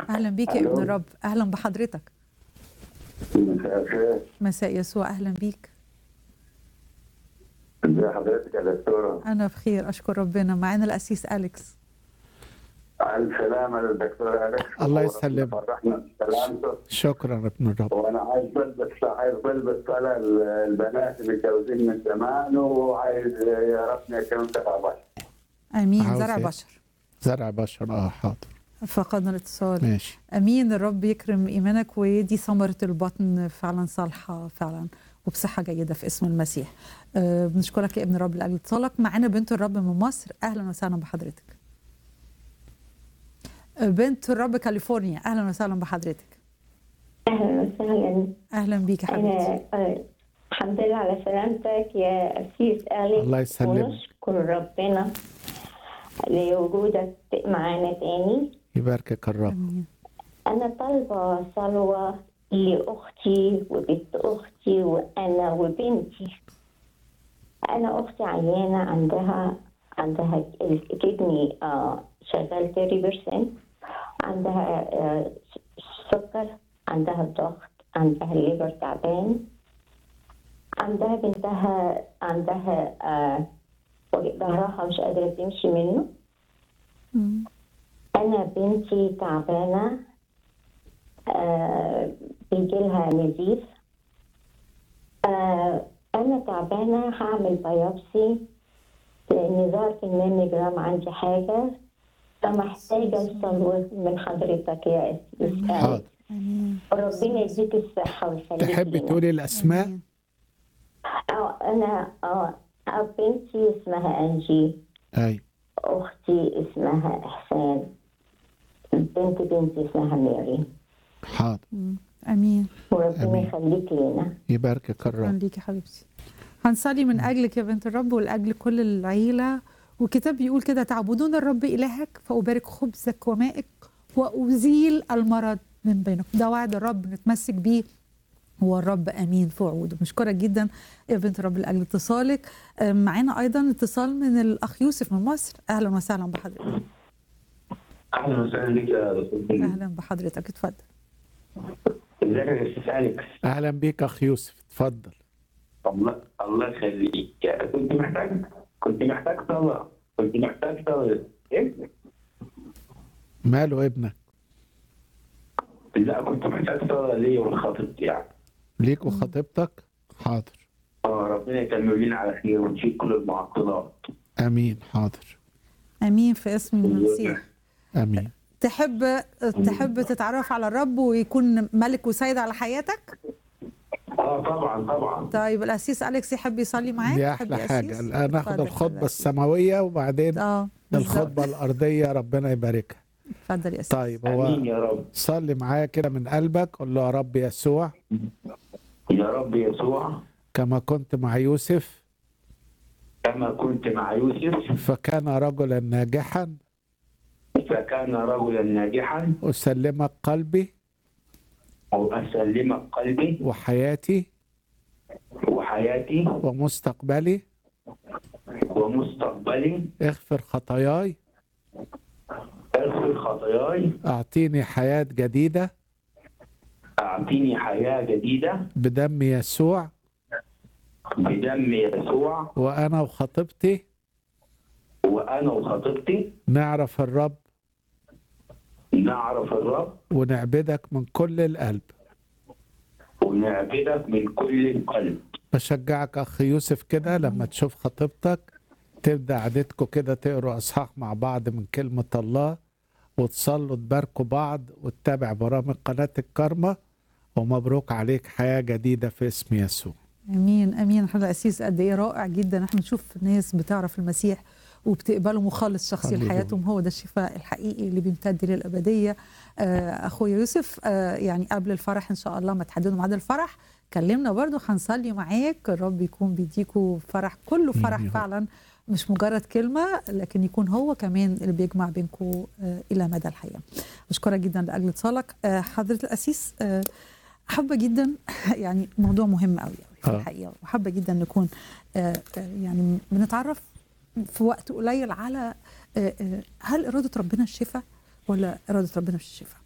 اهلا بيك يا ابن ألو. الرب اهلا بحضرتك مساء الخير مساء يسوع اهلا بيك ازي حضرتك يا دكتوره انا بخير اشكر ربنا معانا الاسيس اليكس الف سلامه للدكتور اليكس الله يسلمك. فرحنا بسلامته شكرا يا ابن الرب وانا عايز بلبس عايز بلبس طالع البنات متجوزين من زمان وعايز يا ربنا يكرم تبع بشر امين عاوز زرع إيه؟ بشر زرع بشر اه حاضر فقدنا الاتصال ماشي امين الرب يكرم ايمانك ويدي ثمره البطن فعلا صالحه فعلا وبصحه جيده في اسم المسيح أه بنشكرك يا ابن الرب لاجل اتصالك معانا بنت الرب من مصر اهلا وسهلا بحضرتك أه، بنت الرب كاليفورنيا اهلا وسهلا بحضرتك اهلا وسهلا اهلا بيك يا حبيبتي انا آه، الحمد لله على سلامتك يا اسيس الي الله يسلمك. ونشكر ربنا لوجودك معانا تاني يباركك الرب امين انا طالبه صلوه لاختي وبنت اختي وانا وبنتي انا اختي عيانه عندها عندها الكدني آه شغال 30% عندها آه سكر عندها ضغط عندها الليبر تعبان عندها بنتها عندها آه ظهرها مش قادرة تمشي منه مم. أنا بنتي تعبانة آه بيجي لها نزيف آه أنا تعبانة هعمل بايوبسي لنزار في الميمي جرام عندي حاجة فمحتاجة الصلوة من حضرتك يا أسيس حاضر امين ربنا يديك الصحة ويخليك تحبي لنا. تقولي الاسماء آمين. اه انا اه آه، بنتي اسمها انجي ايوه اختي اسمها احسان بنت بنتي اسمها ميري حاضر مم. امين وربنا آمين. يخليك لنا يباركك شكرا الرب ليك يا حبيبتي هنصلي من اجلك يا بنت الرب ولاجل كل العيله والكتاب بيقول كده تعبدون الرب الهك فابارك خبزك ومائك وازيل المرض من بينكم ده وعد الرب نتمسك بيه هو الرب امين في وعوده مشكوره جدا يا بنت الرب لاجل اتصالك أم، معانا ايضا اتصال من الاخ يوسف من مصر اهلا وسهلا بحضرتك اهلا وسهلا بك يا دكتور اهلا بحضرتك اتفضل ازيك يا استاذ اليكس اهلا بيك اخ يوسف اتفضل الله الله يخليك كنت محتاج كنت محتاج صلاه كنت محتاج صلاه ايه؟ ماله ابنك لا كنت محتاج صلاه ليا ولخطيبتي يعني ليك وخطيبتك حاضر اه ربنا يكمل لنا على خير ونشيل كل المعطلات امين حاضر امين في اسم المسيح امين تحب تحب تتعرف على الرب ويكون ملك وسيد على حياتك اه طبعا طبعا طيب الاسيس اليكس يحب يصلي معاك دي يحب احلى يا حاجه أسيس؟ الان ناخد اتفضل الخطبه اتفضل. السماويه وبعدين اه بالظبط. الخطبه الارضيه ربنا يباركها اتفضل يا اسيس طيب امين هو يا رب صلي معايا كده من قلبك قول له يا رب يسوع يا رب يسوع كما كنت مع يوسف كما كنت مع يوسف فكان رجلا ناجحا فكان رجلا ناجحا اسلمك قلبي واسلمك قلبي وحياتي وحياتي ومستقبلي ومستقبلي اغفر خطاياي اغفر خطاياي اعطيني حياه جديده اعطيني حياه جديده بدم يسوع بدم يسوع وانا وخطيبتي وانا وخطيبتي نعرف الرب نعرف الرب ونعبدك من كل القلب ونعبدك من كل القلب بشجعك اخ يوسف كده لما تشوف خطيبتك تبدا عادتكم كده تقروا اصحاح مع بعض من كلمه الله وتصلوا تباركوا بعض وتتابع برامج قناه الكرمه ومبروك عليك حياه جديده في اسم يسوع امين امين حضرتك الاسيس قد ايه رائع جدا احنا نشوف ناس بتعرف المسيح وبتقبله مخلص شخصي هللويا. لحياتهم هو ده الشفاء الحقيقي اللي بيمتد للابديه آه اخويا يوسف آه يعني قبل الفرح ان شاء الله ما تحددوا ميعاد الفرح كلمنا برضو هنصلي معاك الرب يكون بيديكوا فرح كله فرح يا رب. فعلا مش مجرد كلمه لكن يكون هو كمان اللي بيجمع بينكم آه الى مدى الحياه بشكرك جدا لاجل اتصالك آه حضره الاسيس آه حابه جدا يعني موضوع مهم قوي في آه. الحقيقه وحابه جدا نكون آه، آه، يعني بنتعرف في وقت قليل على آه، آه، هل اراده ربنا الشفاء ولا اراده ربنا مش الشفاء